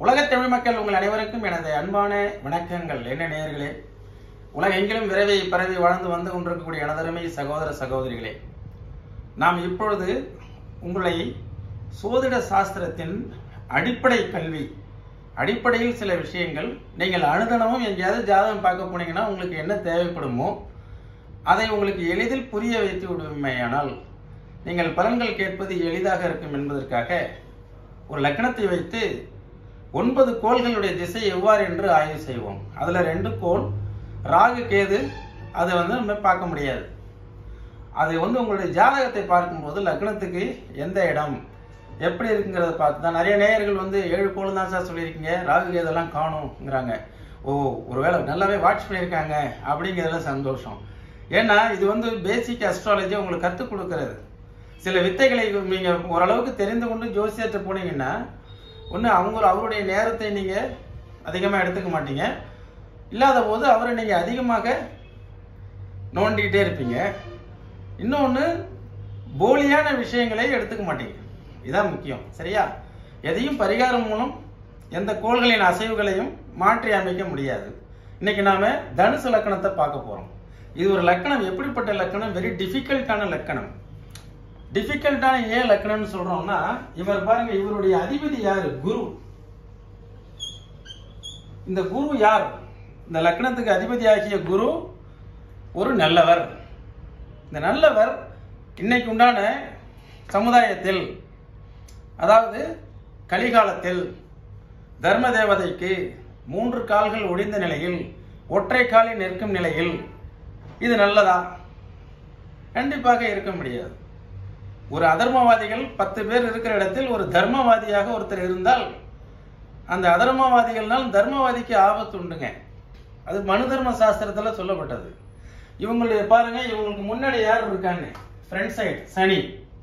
உலகத் தமிழ் மக்கள் உங்கள் அனைவருக்கும் எனது அன்பான வணக்கங்கள் என்ன நேயர்களே உலகெங்கிலும் விரைவை பரவி வாழ்ந்து வந்து கொண்டிருக்கக்கூடிய எனதருமை சகோதர சகோதரிகளே நாம் இப்பொழுது உங்களை சோதிட சாஸ்திரத்தின் அடிப்படை கல்வி அடிப்படையில் சில விஷயங்கள் நீங்கள் அனுதினமும் எங்கேயாவது ஜாதகம் பார்க்க போனீங்கன்னா உங்களுக்கு என்ன தேவைப்படுமோ அதை உங்களுக்கு எளிதில் புரிய வைத்து விடுமையானால் நீங்கள் பலன்கள் கேட்பது எளிதாக இருக்கும் என்பதற்காக ஒரு லக்கணத்தை வைத்து ஒன்பது கோள்களுடைய திசை எவ்வாறு என்று ஆய்வு செய்வோம் அதுல ரெண்டு கோள் ராகு கேது அதை வந்து நம்ம பார்க்க முடியாது அது வந்து உங்களுடைய ஜாதகத்தை பார்க்கும்போது லக்னத்துக்கு எந்த இடம் எப்படி இருக்குங்கிறத பார்த்து தான் நிறைய நேயர்கள் வந்து ஏழு கோள் தான் சார் சொல்லியிருக்கீங்க ராகு கேதெல்லாம் காணுங்கிறாங்க ஓ ஒருவேளை நல்லாவே வாட்ச் பண்ணியிருக்காங்க அப்படிங்கிறதுல சந்தோஷம் ஏன்னா இது வந்து பேசிக் அஸ்ட்ராலஜி உங்களுக்கு கற்றுக் கொடுக்கறது சில வித்தைகளை நீங்கள் ஓரளவுக்கு தெரிந்து கொண்டு ஜோசியத்தை போனீங்கன்னா ஒன்று அவங்க அவருடைய நேரத்தை நீங்கள் அதிகமாக எடுத்துக்க மாட்டீங்க இல்லாத போது அவரை நீங்கள் அதிகமாக நோண்டிக்கிட்டே இருப்பீங்க இன்னொன்று போலியான விஷயங்களை எடுத்துக்க மாட்டீங்க இதான் முக்கியம் சரியா எதையும் பரிகாரம் மூலம் எந்த கோள்களின் அசைவுகளையும் மாற்றி அமைக்க முடியாது இன்னைக்கு நாம தனுசு லக்கணத்தை பார்க்க போறோம் இது ஒரு லக்கணம் எப்படிப்பட்ட லக்கணம் வெரி டிஃபிகல்ட்டான லக்கணம் டிஃபிகல்ட்டான ஏன் லக்கணம்னு சொல்றோம்னா இவர் பாருங்க இவருடைய அதிபதி யாரு குரு இந்த குரு யார் இந்த லக்னத்துக்கு அதிபதியாகிய குரு ஒரு நல்லவர் இந்த நல்லவர் இன்னைக்கு உண்டான சமுதாயத்தில் அதாவது கலிகாலத்தில் தர்ம தேவதைக்கு மூன்று கால்கள் ஒடிந்த நிலையில் ஒற்றை காலில் நிற்கும் நிலையில் இது நல்லதா கண்டிப்பாக இருக்க முடியாது ஒரு அதர்மவாதிகள் பத்து பேர் இருக்கிற இடத்தில் ஒரு தர்மவாதியாக ஒருத்தர் இருந்தால் அந்த அதர்மவாதிகள்னால் தர்மவாதிக்கு ஆபத்து உண்டுங்க அது மனு தர்ம சாஸ்திரத்துல சொல்லப்பட்டது இவங்களுடைய பாருங்க இவங்களுக்கு முன்னாடி யார் இருக்காங்க ஃப்ரண்ட் சைடு சனி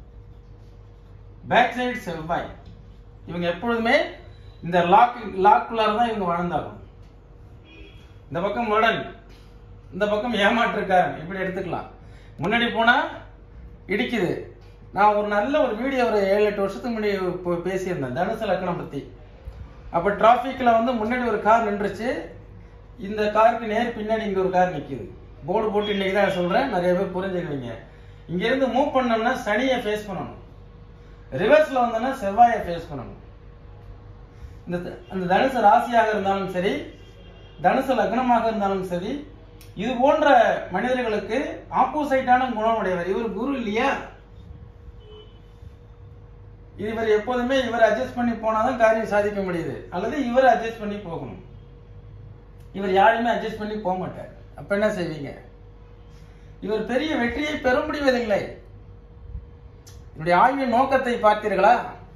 பேக் சைடு செவ்வாய் இவங்க எப்பொழுதுமே இந்த லாக் லாக்குள்ளார தான் இவங்க வாழ்ந்தாகும் இந்த பக்கம் முரடன் இந்த பக்கம் ஏமாற்றிருக்காரு இப்படி எடுத்துக்கலாம் முன்னாடி போனா இடிக்குது நான் ஒரு நல்ல ஒரு வீடியோ ஒரு ஏழு எட்டு வருஷத்துக்கு முன்னாடி இப்போ பேசியிருந்தேன் தனுசு லக்கணம் பத்தி அப்ப டிராஃபிக்ல வந்து முன்னாடி ஒரு கார் நின்றுச்சு இந்த காருக்கு நேர் பின்னாடி இங்க ஒரு கார் நிக்குது போர்டு போட்டு இன்னைக்கு தான் சொல்றேன் நிறைய பேர் புரிஞ்சுக்குவீங்க இங்க இருந்து மூவ் பண்ணோம்னா சனியை ஃபேஸ் பண்ணணும் ரிவர்ஸ்ல வந்தோம்னா செவ்வாயை ஃபேஸ் பண்ணணும் இந்த அந்த தனுசு ராசியாக இருந்தாலும் சரி தனுசு லக்னமாக இருந்தாலும் சரி இது போன்ற மனிதர்களுக்கு ஆப்போசைட்டான குணம் உடையவர் இவர் குரு இல்லையா இவர் எப்போதுமே இவர் அட்ஜஸ்ட் பண்ணி போனாதான் காரியம் சாதிக்க முடியுது அல்லது இவர் அட்ஜஸ்ட் பண்ணி போகணும் இவர் யாரையுமே அட்ஜஸ்ட் பண்ணி போக மாட்டார் அப்ப என்ன செய்வீங்க இவர் பெரிய வெற்றியை பெற முடிவதில்லை என்னுடைய ஆய்வின் நோக்கத்தை பார்த்தீர்களா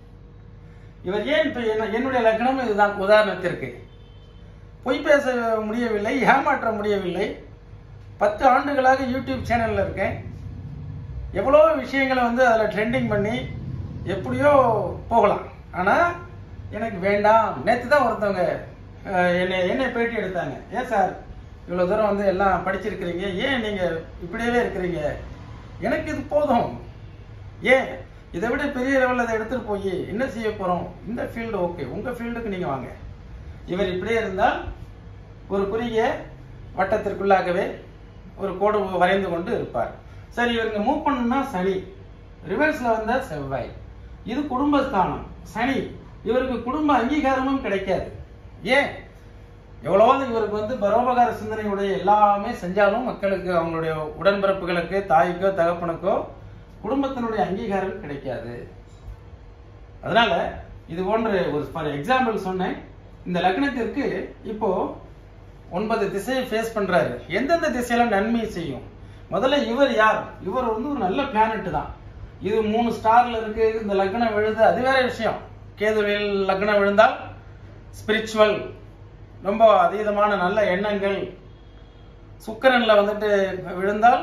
இவர் ஏன் இப்ப என்ன- என்னுடைய லக்னம் இதுதான் உதாரணத்திற்கு பொய் பேச முடியவில்லை ஏமாற்ற முடியவில்லை பத்து ஆண்டுகளாக யூடியூப் சேனல்ல இருக்கேன் எவ்வளோ விஷயங்களை வந்து அதில் ட்ரெண்டிங் பண்ணி எப்படியோ போகலாம் ஆனால் எனக்கு வேண்டாம் நேற்று தான் ஒருத்தவங்க அஹ், என்னை என்னை பேட்டி எடுத்தாங்க ஏன் சார் இவ்வளோ தூரம் வந்து எல்லாம் படிச்சிருக்கிறீங்க ஏன் நீங்கள் இப்படியே இருக்கிறீங்க எனக்கு இது போதும் ஏன் இதை விட பெரிய லெவலில் அதை எடுத்துகிட்டு போய் என்ன செய்ய போகிறோம் இந்த ஃபீல்டு ஓகே உங்கள் ஃபீல்டுக்கு நீங்கள் வாங்க இவர் இப்படியே இருந்தால் ஒரு குறுகிய வட்டத்திற்குள்ளாகவே ஒரு கோடு வரைந்து கொண்டு இருப்பார் சரி இவருங்க மூவ் பண்ணணும்னா சனி ரிவர்ஸ்ல வந்தா செவ்வாய் இது குடும்பஸ்தானம் சனி இவருக்கு குடும்ப அங்கீகாரமும் கிடைக்காது ஏன் எவ்வளவாவது இவருக்கு வந்து பரோபகார சிந்தனையுடைய எல்லாமே செஞ்சாலும் மக்களுக்கு அவங்களுடைய உடன்பிறப்புகளுக்கு தாய்க்கோ தகப்பனுக்கோ குடும்பத்தினுடைய அங்கீகாரம் கிடைக்காது அதனால இது போன்ற ஒரு ஃபார் எக்ஸாம்பிள் சொன்னேன் இந்த லக்னத்திற்கு இப்போ ஒன்பது திசையை ஃபேஸ் பண்றாரு எந்தெந்த திசையில நன்மை செய்யும் முதல்ல இவர் யார் இவர் வந்து ஒரு நல்ல பிளானட் தான் இது மூணு ஸ்டார்ல இருக்கு இந்த லக்னம் விழுது அது வேற விஷயம் கேதுவில் லக்னம் விழுந்தால் ஸ்பிரிச்சுவல் ரொம்ப அதீதமான நல்ல எண்ணங்கள் சுக்கிரன்ல வந்துட்டு விழுந்தால்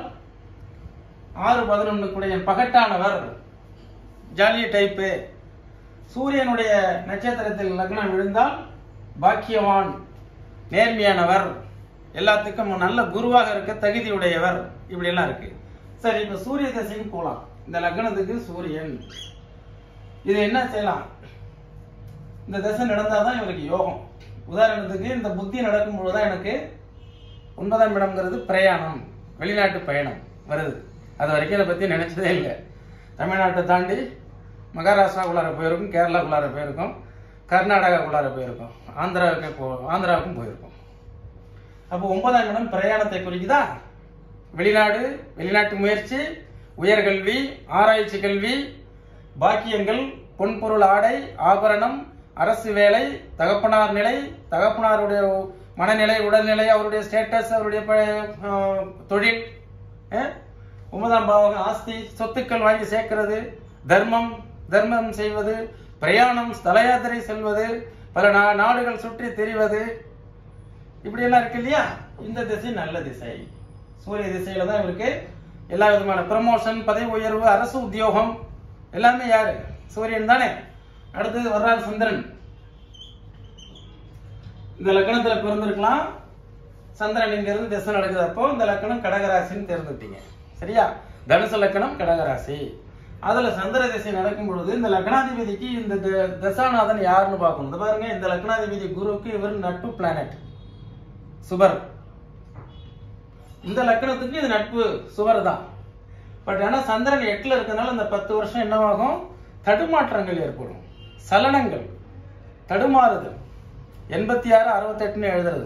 ஆறு பதினொன்று கூடிய பகட்டானவர் ஜாலிய டைப்பு சூரியனுடைய நட்சத்திரத்தில் லக்னம் விழுந்தால் பாக்கியவான் நேர்மையானவர் எல்லாத்துக்கும் நல்ல குருவாக இருக்க தகுதியுடையவர் இப்படி எல்லாம் இருக்கு சரி இப்ப சூரிய தசைக்கு போலாம் இந்த லக்னத்துக்கு சூரியன் இது என்ன செய்யலாம் இந்த தசை நடந்தாதான் இவருக்கு யோகம் உதாரணத்துக்கு இந்த புத்தி நடக்கும்போது தான் எனக்கு ஒன்பதாம் இடம்ங்கிறது பிரயாணம் வெளிநாட்டு பயணம் வருது அது வரைக்கும் இதை பத்தி நினைச்சதே இல்லை தமிழ்நாட்டை தாண்டி மகாராஷ்டிராக்குள்ளார போயிருக்கும் கேரளாக்குள்ளார போயிருக்கும் கர்நாடகாக்குள்ளார போயிருக்கும் ஆந்திராவுக்கு போ ஆந்திராவுக்கும் போயிருக்கும் அப்போ ஒன்பதாம் இடம் பிரயாணத்தை குறிக்குதா வெளிநாடு வெளிநாட்டு முயற்சி உயர்கல்வி ஆராய்ச்சி கல்வி பாக்கியங்கள் பொன்பொருள் ஆடை ஆபரணம் அரசு வேலை தகப்பனார் நிலை தகப்பனாருடைய மனநிலை உடல்நிலை அவருடைய ஸ்டேட்டஸ் அவருடைய ப- ஆஹ் தொழில் அஹ், ஒன்பதாம் பாவகம் ஆஸ்தி சொத்துக்கள் வாங்கி சேர்க்கிறது தர்மம் தர்மம் செய்வது பிரயாணம் ஸ்தல யாத்திரை செல்வது பல நா- நாடுகள் சுற்றி திரிவது இப்படி எல்லாம் இருக்கு இல்லையா இந்த திசை நல்ல திசை சூரிய திசையில தான் இவருக்கு எல்லா விதமான ப்ரமோஷன் பதவி உயர்வு அரசு உத்தியோகம் எல்லாமே யாரு சூரியன் தானே அடுத்தது வர்றார் சந்திரன் இந்த லக்னத்துல பிறந்திருக்கலாம் சந்திரன் இங்க இருந்து திசை நடக்குது அப்போ இந்த லக்னம் கடகராசின்னு தேர்ந்துட்டீங்க சரியா தனுசு லக்னம் கடகராசி அதுல சந்திர திசை நடக்கும் பொழுது இந்த லக்னாதிபதிக்கு இந்த த- தசாநாதன் யாருன்னு பார்க்கணும் இந்த பாருங்க இந்த லக்னாதிபதி குருவுக்கு இவர் நட்பு பிளானட் சுபர் இந்த லக்னத்துக்கு இது நட்பு சுவர் தான் பட் ஆனா சந்திரன் எட்டுல இருக்கனால இந்த பத்து வருஷம் என்னவாகும் தடுமாற்றங்கள் ஏற்படும் சலனங்கள் தடுமாறுதல் எண்பத்தி ஆறு அறுபத்தெட்டுன்னு எழுதுறது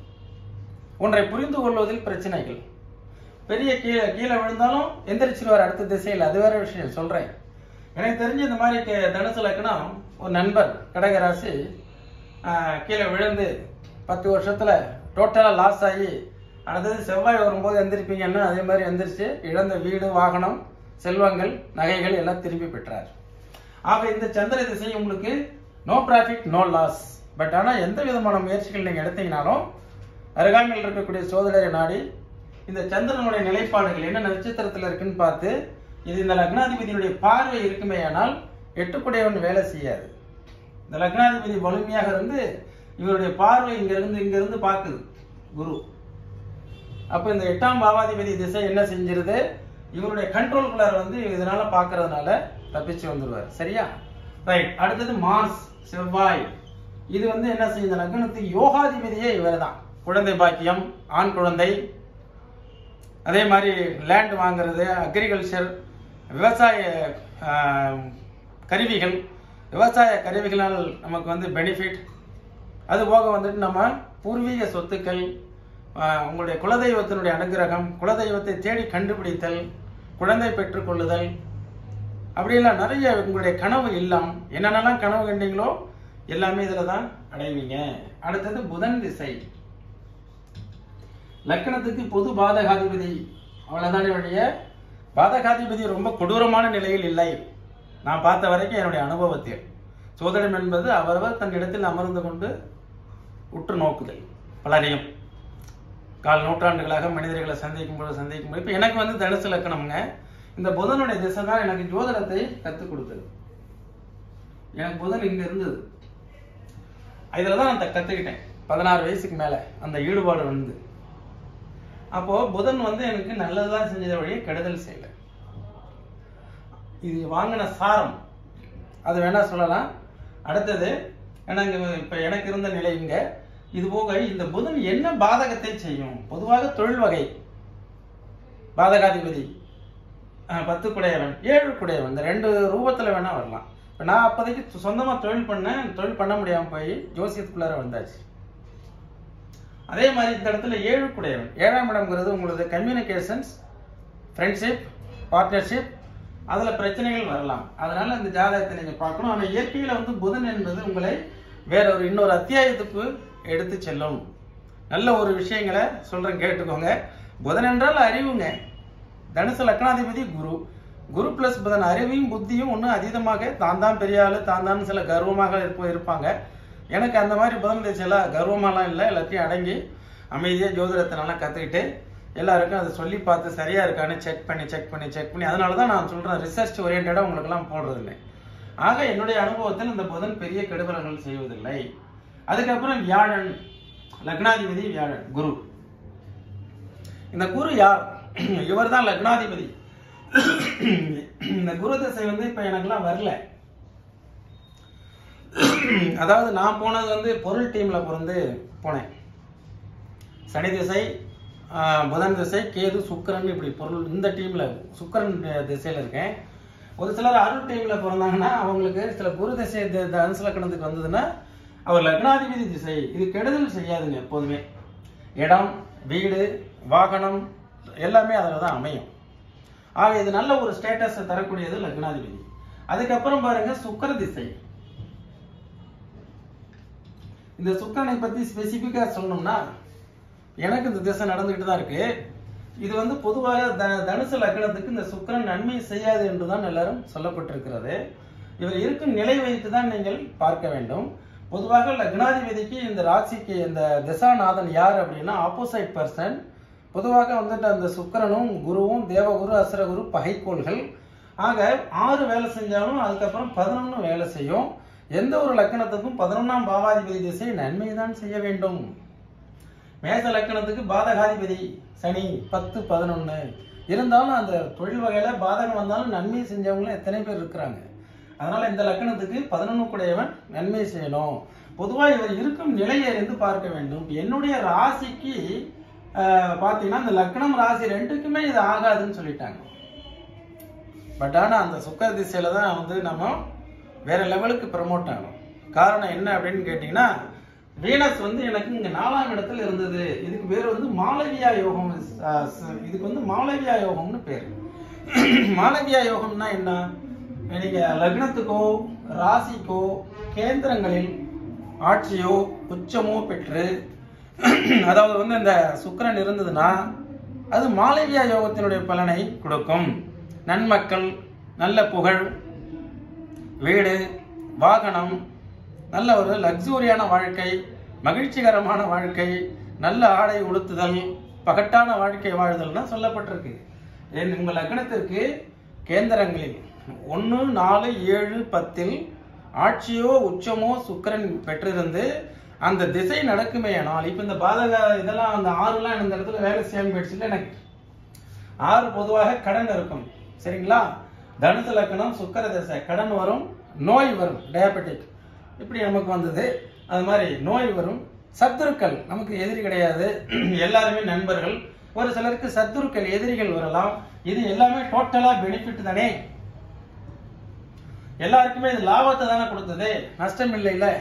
ஒன்றை புரிந்து கொள்வதில் பிரச்சனைகள் பெரிய கீழே கீழே விழுந்தாலும் எந்திரிச்சிருவார் அடுத்த திசையில் அது வேற விஷயம் சொல்றேன் எனக்கு தெரிஞ்சு இந்த மாதிரி கே- தனுசு லக்னம் ஒரு நண்பர் கடகராசி ஆஹ், கீழே விழுந்து பத்து வருஷத்துல டோட்டலா லாஸ் ஆகி அடுத்தது செவ்வாய் வரும்போது எந்திரிப்பீங்கன்னா அதே மாதிரி எந்திரிச்சு இழந்த வீடு வாகனம் செல்வங்கள் நகைகள் எல்லாம் திரும்பி பெற்றார் ஆக இந்த சந்திர திசை உங்களுக்கு no profit no loss but ஆனா எந்த விதமான முயற்சிகள் நீங்க எடுத்தீங்கனாலும் அருகாமையில் இருக்கக்கூடிய சோதரரை நாடி இந்த சந்திரனுடைய நிலைப்பாடுகள் என்ன நட்சத்திரத்துல இருக்குன்னு பார்த்து இது இந்த லக்னாதிபதியுடைய பார்வை இருக்குமே ஆனால் எட்டுக்குடையவன் வேலை செய்யாது இந்த லக்னாதிபதி வலிமையாக இருந்து இவருடைய பார்வை இங்க இருந்து இங்க இருந்து பார்க்குது குரு அப்ப இந்த எட்டாம் பாவாதிபதி திசை என்ன செஞ்சிருது இவருடைய கண்ட்ரோல்குள்ளார வந்து இதனால பாக்குறதுனால தப்பிச்சு வந்துருவார் சரியா ரைட் அடுத்தது மார்ஸ் செவ்வாய் இது வந்து என்ன செய்யுது இந்த லக்னத்துக்கு யோகாதிபதியே இவர் தான் குழந்தை பாக்கியம் ஆண் குழந்தை அதே மாதிரி லேண்ட் வாங்குறது அக்ரிகல்ச்சர் விவசாய ஆஹ், கருவிகள் விவசாய கருவிகளால் நமக்கு வந்து பெனிஃபிட் அது போக வந்துட்டு நம்ம பூர்வீக சொத்துக்கள் ஆஹ், உங்களுடைய குலதெய்வத்தினுடைய அனுகிரகம் குலதெய்வத்தை தேடி கண்டுபிடித்தல் குழந்தை பெற்றுக்கொள்ளுதல் அப்படியெல்லாம் நிறைய உங்களுடைய கனவு இல்லம் என்னென்னலாம் கனவு கண்டீங்களோ எல்லாமே இதுல தான் அடைவீங்க அடுத்தது புதன் திசை லக்கணத்துக்கு பொது பாதகாதிபதி அவ்வளவுதானே வழிய பாதகாதிபதி ரொம்ப கொடூரமான நிலையில் இல்லை நான் பார்த்த வரைக்கும் என்னுடைய அனுபவத்தில் சோதனம் என்பது அவரவர் தன் இடத்தில் அமர்ந்து கொண்டு உற்று நோக்குதல் பலரையும் கால் நூற்றாண்டுகளாக மனிதர்களை சந்திக்கும் பொழுது சந்திக்கும் பொழுது இப்போ எனக்கு வந்து தனுசு லக்கணம்ங்க இந்த புதனுடைய திசை தான் எனக்கு ஜோதிடத்தை கற்றுக் கொடுத்தது எனக்கு புதன் இங்க இருந்தது இதுல தான் நான் த- கத்துக்கிட்டேன் பதினாறு வயசுக்கு மேல அந்த ஈடுபாடு வந்து அப்போ புதன் வந்து எனக்கு நல்லதுதான் செஞ்சதை வழியே கெடுதல் செய்யல இது வாங்கின சாரம் அது வேணா சொல்லலாம் அடுத்தது ஏன்னா இங்க இப்ப எனக்கு இருந்த நிலை இங்க இது போக இந்த புதன் என்ன பாதகத்தை செய்யும் பொதுவாக தொழில் வகை பாதகாதிபதி அஹ், பத்து குடையவன் ஏழு குடையவன் இந்த ரெண்டு ரூபத்துல வேணா வரலாம் இப்ப நான் அப்போதைக்கு சொந்தமா தொழில் பண்ணேன் தொழில் பண்ண முடியாம போய் ஜோசியத்துக்குள்ளார வந்தாச்சு அதே மாதிரி இந்த இடத்துல ஏழு குடையவன் ஏழாம் இடம்ங்கிறது உங்களது கம்யூனிகேஷன்ஸ் ஃப்ரெண்ட்ஷிப் பார்ட்னர்ஷிப் அதுல பிரச்சனைகள் வரலாம் அதனால இந்த ஜாதகத்தை நீங்க பார்க்கணும் ஆனா இயற்கையில வந்து புதன் என்பது உங்களை வேற ஒரு இன்னொரு அத்தியாயத்துக்கு எடுத்து செல்லும் நல்ல ஒரு விஷயங்களை சொல்றேன் கேட்டுக்கோங்க புதன் என்றால் அறிவுங்க தனுசு லக்னாதிபதி குரு குரு பிளஸ் புதன் அறிவையும் புத்தியும் ஒன்றும் அதீதமாக தான் தான் பெரிய ஆளு தான் தான் சில கர்வமாக இருப்ப இருப்பாங்க எனக்கு அந்த மாதிரி புதன் திசையெல்லாம் கர்வமாலாம் இல்லை எல்லாத்தையும் அடங்கி அமைதியாக ஜோதிடத்தை நல்லா கற்றுக்கிட்டு எல்லாருக்கும் அதை சொல்லி பார்த்து சரியா இருக்கான்னு செக் பண்ணி செக் பண்ணி செக் பண்ணி அதனால தான் நான் சொல்றேன் ரிசர்ச் ஓரியன்டாக உங்களுக்கெல்லாம் போடுறதில்லை ஆக என்னுடைய அனுபவத்தில் இந்த புதன் பெரிய கெடுபலங்கள் செய்வதில்லை அதுக்கப்புறம் வியாழன் லக்னாதிபதி வியாழன் குரு இந்த குரு யார் இவர் தான் லக்னாதிபதி இந்த குரு தசை வந்து இப்ப எனக்கெல்லாம் வரல அதாவது நான் போனது வந்து பொருள் டீம்ல பிறந்து போனேன் சனி திசை ஆஹ், புதன் திசை கேது சுக்கிரன் இப்படி பொருள் இந்த டீம்ல சுக்கிரன் திசையில இருக்கேன் ஒரு சிலர் அருள் டீம்ல பிறந்தாங்கன்னா அவங்களுக்கு சில குரு திசை த- தனுசு லக்கணத்துக்கு வந்ததுன்னா அவர் லக்னாதிபதி திசை இது கெடுதல் செய்யாதுங்க எப்போதுமே இடம் வீடு வாகனம் எல்லாமே அதில் தான் அமையும் ஆக இது நல்ல ஒரு ஸ்டேட்டஸை தரக்கூடியது லக்னாதிபதி அதுக்கப்புறம் பாருங்க சுக்கிர திசை இந்த சுக்கிரனை பத்தி ஸ்பெசிஃபிக்கா சொல்லணும்னா எனக்கு இந்த திசை நடந்துகிட்டு தான் இருக்கு இது வந்து பொதுவாக த- தனுசு லக்னத்துக்கு இந்த சுக்கிரன் நன்மை செய்யாது என்றுதான் எல்லாரும் சொல்லப்பட்டிருக்கிறது இவர் இருக்கும் நிலை வைத்து தான் நீங்கள் பார்க்க வேண்டும் பொதுவாக லக்னாதிபதிக்கு இந்த ராசிக்கு இந்த திசாநாதன் யார் அப்படின்னா ஆப்போசைட் பர்சன் பொதுவாக வந்துட்டு அந்த சுக்கிரனும் குருவும் தேவகுரு அசுரகுரு பகைக்கோள்கள் ஆக ஆறு வேலை செஞ்சாலும் அதுக்கப்புறம் பதினொன்று வேலை செய்யும் எந்த ஒரு லக்கணத்துக்கும் பதினொன்றாம் பாவாதிபதி திசை நன்மை தான் செய்ய வேண்டும் மேச லக்கணத்துக்கு பாதகாதிபதி சனி பத்து பதினொன்னு இருந்தாலும் அந்த தொழில் வகையில பாதகம் வந்தாலும் நன்மை செஞ்சவங்களும் எத்தனை பேர் இருக்கிறாங்க அதனால இந்த லக்கணத்துக்கு பதினொன்னு கூடையவன் நன்மை செய்யணும் பொதுவா இவர் இருக்கும் நிலையை இருந்து பார்க்க வேண்டும் என்னுடைய ராசிக்கு ஆஹ், பாத்தீங்கன்னா இந்த லக்னம் ராசி ரெண்டுக்குமே இது ஆகாதுன்னு சொல்லிட்டாங்க பட் ஆனா அந்த சுக்கர திசையில தான் வந்து நம்ம வேற லெவலுக்கு ப்ரமோட் ஆகணும் காரணம் என்ன அப்படின்னு கேட்டீங்கன்னா வீனஸ் வந்து எனக்கு இங்க நாலாம் இடத்துல இருந்தது இதுக்கு பேர் வந்து மாளவியா யோகம் அஹ், ச- இதுக்கு வந்து மாளவியா யோகம்னு பேர் மாளவியா யோகம்னா என்ன நீங்க லக்னத்துக்கோ ராசிக்கோ கேந்திரங்களில் ஆட்சியோ உச்சமோ பெற்று அதாவது வந்து இந்த சுக்கிரன் இருந்ததுன்னா அது மாளவியா யோகத்தினுடைய பலனை கொடுக்கும் நன்மக்கள் நல்ல புகழ் வீடு வாகனம் நல்ல ஒரு லக்ஸூரியான வாழ்க்கை மகிழ்ச்சிகரமான வாழ்க்கை நல்ல ஆடை உடுத்துதல் பகட்டான வாழ்க்கை வாழ்தல்னா சொல்லப்பட்டிருக்கு ஏன் உங்கள் லக்னத்திற்கு கேந்திரங்களில் ஒன்று நாலு ஏழு பத்தில் ஆட்சியோ உச்சமோ சுக்கிரன் பெற்றிருந்து அந்த திசை நடக்குமே ஆனால் இப்போ இந்த பாதக இதெல்லாம் அந்த ஆறுலாம் இந்த இடத்துல வேலை செய்யாம போயிடுச்சுல எனக்கு ஆறு பொதுவாக கடன் இருக்கும் சரிங்களா தனுசு லக்கணம் சுக்கர தசை கடன் வரும் நோய் வரும் டயபெட்டிக் இப்படி நமக்கு வந்தது அது மாதிரி நோய் வரும் சத்துருக்கள் நமக்கு எதிரி கிடையாது எல்லாருமே நண்பர்கள் ஒரு சிலருக்கு சத்துருக்கள் எதிரிகள் வரலாம் இது எல்லாமே டோட்டலா பெனிஃபிட் தானே எல்லாருக்குமே இது லாபத்தை தானே கொடுத்தது நஷ்டம் இல்லை இல்ல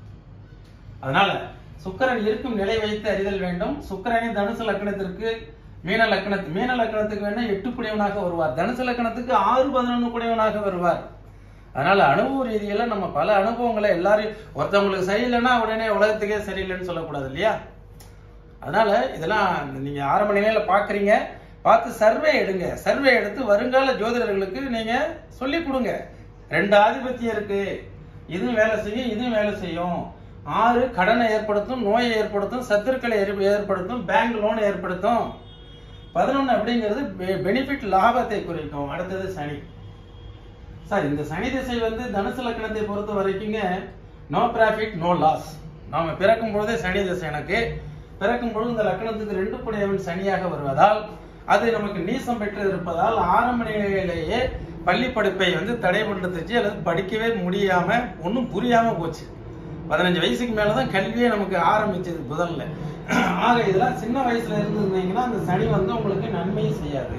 அதனால சுக்கிரன் இருக்கும் நிலை வைத்து அறிதல் வேண்டும் சுக்கிரனை தனுசு லக்னத்திற்கு மீன லக்னத்து மீன லக்னத்துக்கு வேணா எட்டு குடையவனாக வருவார் தனுசு லக்னத்துக்கு ஆறு பதினொன்று குடையவனாக வருவார் அதனால அனுபவ ரீதியில நம்ம பல அனுபவங்களை எல்லாரும் ஒருத்தவங்களுக்கு சரியில்லைன்னா உடனே உலகத்துக்கே சரியில்லைன்னு சொல்லக்கூடாது இல்லையா அதனால இதெல்லாம் நீங்க ஆரம்ப நிலையில பாக்குறீங்க பார்த்து சர்வே எடுங்க சர்வே எடுத்து வருங்கால ஜோதிடர்களுக்கு நீங்க சொல்லி கொடுங்க ரெண்டு ஆதிபத்தியம் இருக்கு இதுவும் வேலை செய்யும் இதுவும் வேலை செய்யும் ஆறு கடனை ஏற்படுத்தும் நோயை ஏற்படுத்தும் சத்துருக்களை ஏற்ப- ஏற்படுத்தும் பேங்க் லோன் ஏற்படுத்தும் பதினொன்னு அப்படிங்கிறது பெனிஃபிட் லாபத்தை குறிக்கும் அடுத்தது சனி சார் இந்த சனி திசை வந்து தனுசு லக்னத்தை பொறுத்த வரைக்குங்க நோ ப்ராஃபிட் நோ லாஸ் நாம பிறக்கும் பொழுதே சனி திசை எனக்கு பிறக்கும் பொழுது இந்த லக்னத்துக்கு ரெண்டு புடையவன் சனியாக வருவதால் அது நமக்கு நீசம் பெற்று இருப்பதால் ஆரம்ப நிலையிலேயே பள்ளி படிப்பை வந்து தடை பண்ணுறதுச்சு அல்லது படிக்கவே முடியாம ஒன்றும் புரியாம போச்சு பதினஞ்சு வயசுக்கு மேலதான் கல்வியே நமக்கு ஆரம்பிச்சது புதன்ல ஆக இதெல்லாம் சின்ன வயசுல இருந்திருந்தீங்கன்னா அந்த சனி வந்து உங்களுக்கு நன்மையை செய்யாது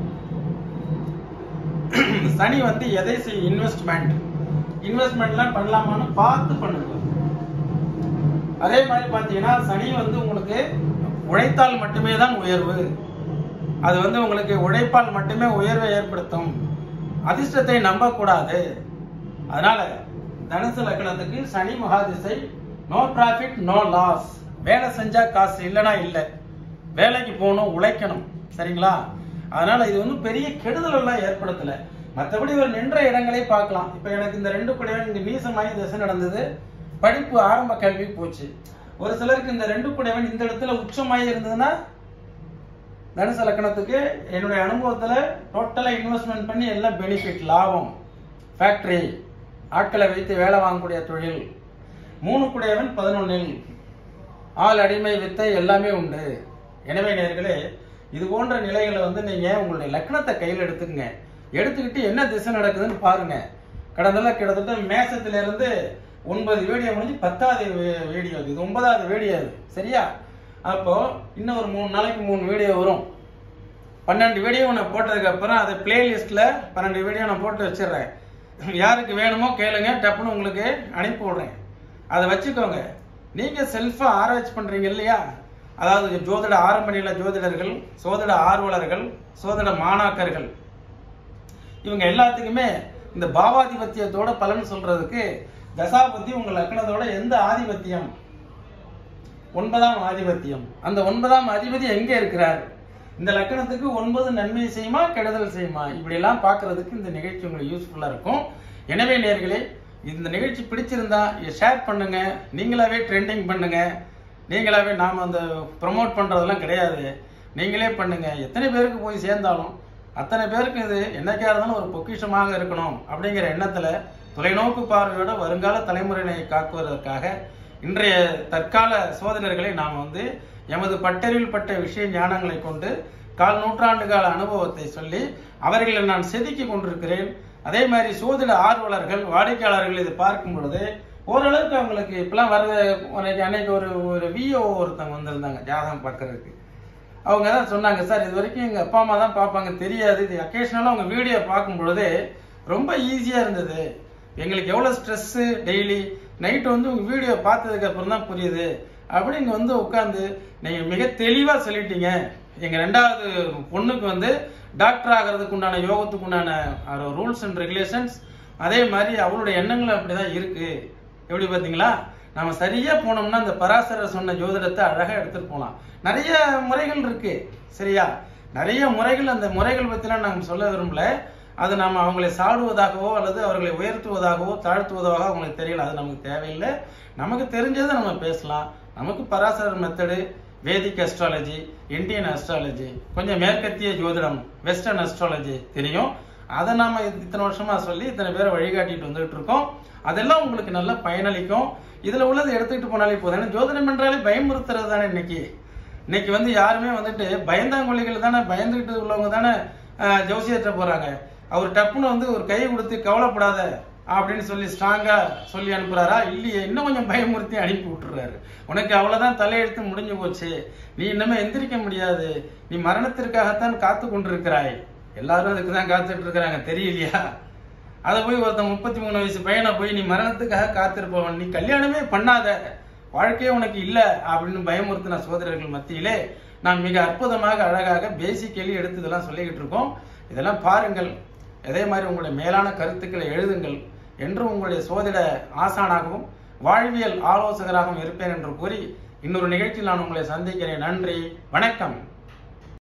சனி வந்து எதை செய்யும் இன்வெஸ்ட்மெண்ட் இன்வெஸ்ட்மெண்ட்லாம் பண்ணலாமான்னு பார்த்து பண்ணுங்க அதே மாதிரி பார்த்தீங்கன்னா சனி வந்து உங்களுக்கு உழைத்தால் மட்டுமே தான் உயர்வு அது வந்து உங்களுக்கு உழைப்பால் மட்டுமே உயர்வை ஏற்படுத்தும் அதிர்ஷ்டத்தை நம்பக்கூடாது அதனால தனுசு லக்னத்துக்கு சனி மகாதிசை நோ ப்ராஃபிட் நோ லாஸ் வேலை செஞ்சா காசு இல்லைன்னா இல்லை வேலைக்கு போகணும் உழைக்கணும் சரிங்களா அதனால இது வந்து பெரிய கெடுதல் எல்லாம் ஏற்படுத்தல மற்றபடி ஒரு நின்ற இடங்களை பார்க்கலாம் இப்ப எனக்கு இந்த ரெண்டு குடைவன் இங்க நீசமாயி தசை நடந்தது படிப்பு ஆரம்ப கல்வி போச்சு ஒரு சிலருக்கு இந்த ரெண்டு குடைவன் இந்த இடத்துல உச்சமாயி இருந்ததுன்னா தனுசு லக்கணத்துக்கு என்னுடைய அனுபவத்துல டோட்டலா இன்வெஸ்ட்மெண்ட் பண்ணி எல்லாம் பெனிஃபிட் லாபம் ஃபேக்டரி ஆட்களை வைத்து வேலை வாங்கக்கூடிய தொழில் மூணு குடையவன் பதினொன்னில் ஆள் அடிமை வித்தை எல்லாமே உண்டு எனவே நேர்களே இது போன்ற நிலைகளை வந்து நீங்க உங்களுடைய லக்னத்தை கையில் எடுத்துக்கங்க எடுத்துக்கிட்டு என்ன திசை நடக்குதுன்னு பாருங்க கடந்தல கிட்டத்தட்ட மேசத்துல இருந்து ஒன்பது வீடியோ முடிஞ்சு பத்தாவது வி- வீடியோ இது இது ஒன்பதாவது வீடியோ இது சரியா அப்போ இன்னும் ஒரு மூணு நாளைக்கு மூணு வீடியோ வரும் பன்னெண்டு வீடியோ நான் போட்டதுக்கு அப்புறம் அதை பிளேலிஸ்ட்ல பன்னெண்டு வீடியோ நான் போட்டு வச்சிடுறேன் யாருக்கு வேணுமோ கேளுங்க டப்புன்னு உங்களுக்கு அனுப்பி விடுறேன் அதை வச்சுக்கோங்க நீங்க செல்ஃபா ஆராய்ச்சி பண்றீங்க இல்லையா அதாவது ஜோதிட ஆரம்ப நிலை ஜோதிடர்கள் சோதிட ஆர்வலர்கள் சோதிட மாணாக்கர்கள் இவங்க எல்லாத்துக்குமே இந்த பாவாதிபத்தியத்தோட பலன் சொல்றதுக்கு தசாபதி உங்க லக்னத்தோட எந்த ஆதிபத்தியம் ஒன்பதாம் ஆதிபத்தியம் அந்த ஒன்பதாம் அதிபதி எங்க இருக்கிறார் இந்த லக்கணத்துக்கு ஒன்பது நன்மை செய்யுமா கெடுதல் செய்யுமா இப்படி எல்லாம் பார்க்கிறதுக்கு இந்த நிகழ்ச்சி உங்களுக்கு யூஸ்ஃபுல்லா இருக்கும் எனவே நேர்களே இந்த நிகழ்ச்சி பிடிச்சிருந்தா ஷேர் பண்ணுங்க நீங்களாவே ட்ரெண்டிங் பண்ணுங்க நீங்களாவே நாம அந்த ப்ரமோட் பண்றதெல்லாம் கிடையாது நீங்களே பண்ணுங்க எத்தனை பேருக்கு போய் சேர்ந்தாலும் அத்தனை பேருக்கு இது என்னைக்கா இருந்தாலும் ஒரு பொக்கிஷமாக இருக்கணும் அப்படிங்கிற எண்ணத்துல தொலைநோக்கு பார்வையோட வருங்கால தலைமுறையினை காக்குவதற்காக இன்றைய தற்கால சோதனர்களை நாம் வந்து எமது பட்டறிவில் பட்ட விஷய ஞானங்களை கொண்டு கால் நூற்றாண்டு கால அனுபவத்தை சொல்லி அவர்களை நான் செதுக்கி கொண்டிருக்கிறேன் அதே மாதிரி சோதிட ஆர்வலர்கள் வாடிக்கையாளர்கள் இதை பார்க்கும் பொழுது ஓரளவுக்கு அவங்களுக்கு இப்பெல்லாம் வர அன்னைக்கு அன்னைக்கு ஒரு ஒரு விஓ ஒருத்தவங்க வந்திருந்தாங்க ஜாதகம் பார்க்கறதுக்கு அவங்க தான் சொன்னாங்க சார் இது வரைக்கும் எங்க அப்பா அம்மா தான் பார்ப்பாங்க தெரியாது இது அக்கேஷனலாக அவங்க வீடியோ பார்க்கும் பொழுது ரொம்ப ஈஸியா இருந்தது எங்களுக்கு எவ்வளவு ஸ்ட்ரெஸ் டெய்லி நைட்டு வந்து உங்க வீடியோ பார்த்ததுக்கு அப்புறம் தான் புரியுது அப்படி இங்க வந்து உட்காந்து நீங்க மிக தெளிவா சொல்லிட்டீங்க எங்க ரெண்டாவது பொண்ணுக்கு வந்து டாக்டர் ஆகிறதுக்கு உண்டான யோகத்துக்கு உண்டான ரூல்ஸ் அண்ட் ரெகுலேஷன்ஸ் அதே மாதிரி அவளுடைய எண்ணங்கள் அப்படிதான் இருக்கு எப்படி பாத்தீங்களா நம்ம சரியா போனோம்னா அந்த பராசரர் சொன்ன ஜோதிடத்தை அழகா எடுத்துட்டு போலாம் நிறைய முறைகள் இருக்கு சரியா நிறைய முறைகள் அந்த முறைகள் பத்திலாம் நாங்க சொல்ல விரும்பல அது நாம அவங்களை சாடுவதாகவோ அல்லது அவர்களை உயர்த்துவதாகவோ தாழ்த்துவதாகவோ அவங்களுக்கு தெரியல அது நமக்கு தேவையில்லை நமக்கு தெரிஞ்சதை நம்ம பேசலாம் நமக்கு Parashara method Vedic astrology Indian astrology கொஞ்சம் மேற்கத்திய ஜோதிடம் வெஸ்டர்ன் அஸ்ட்ராலஜி தெரியும் அதை நாம இத்தனை வருஷமா சொல்லி இத்தனை பேரை வழிகாட்டிட்டு வந்துட்டு இருக்கோம் அதெல்லாம் உங்களுக்கு நல்ல பயனளிக்கும் இதுல உள்ளதை எடுத்துக்கிட்டு போனாலே போதும் ஏன்னா ஜோதிடம் என்றாலே பயமுறுத்துறது தானே இன்னைக்கு இன்னைக்கு வந்து யாருமே வந்துட்டு பயந்தாங்கொல்லிகள் தானே பயந்துகிட்டு உள்ளவங்க தானே ஆஹ், ஜோசியர்கிட்ட போறாங்க அவர் டப்புன்னு வந்து ஒரு கை கொடுத்து கவலைப்படாத அப்படின்னு சொல்லி ஸ்ட்ராங்கா சொல்லி அனுப்புறாரா இல்லையே இன்னும் கொஞ்சம் பயமுறுத்தி அனுப்பி விட்டுறாரு உனக்கு அவ்வளவுதான் தலையெழுத்து முடிஞ்சு போச்சு நீ இன்னுமே எந்திரிக்க முடியாது நீ மரணத்திற்காகத்தான் காத்து கொண்டிருக்கிறாய் எல்லாரும் அதுக்கு தான் காத்துட்டு இருக்கிறாங்க தெரியலையா அதை போய் ஒருத்தன் முப்பத்தி மூணு வயசு பையனை போய் நீ மரணத்துக்காக காத்திருப்பவன் நீ கல்யாணமே பண்ணாத வாழ்க்கையே உனக்கு இல்ல அப்படின்னு பயமுறுத்தின சோதரர்கள் மத்தியிலே நாம் மிக அற்புதமாக அழகாக பேசிக்கலி எடுத்து இதெல்லாம் சொல்லிக்கிட்டு இருக்கோம் இதெல்லாம் பாருங்கள் அதே மாதிரி உங்களுடைய மேலான கருத்துக்களை எழுதுங்கள் என்றும் உங்களுடைய சோதிட ஆசானாகவும் வாழ்வியல் ஆலோசகராகவும் இருப்பேன் என்று கூறி இன்னொரு நிகழ்ச்சியில் நான் உங்களை சந்திக்கிறேன் நன்றி வணக்கம்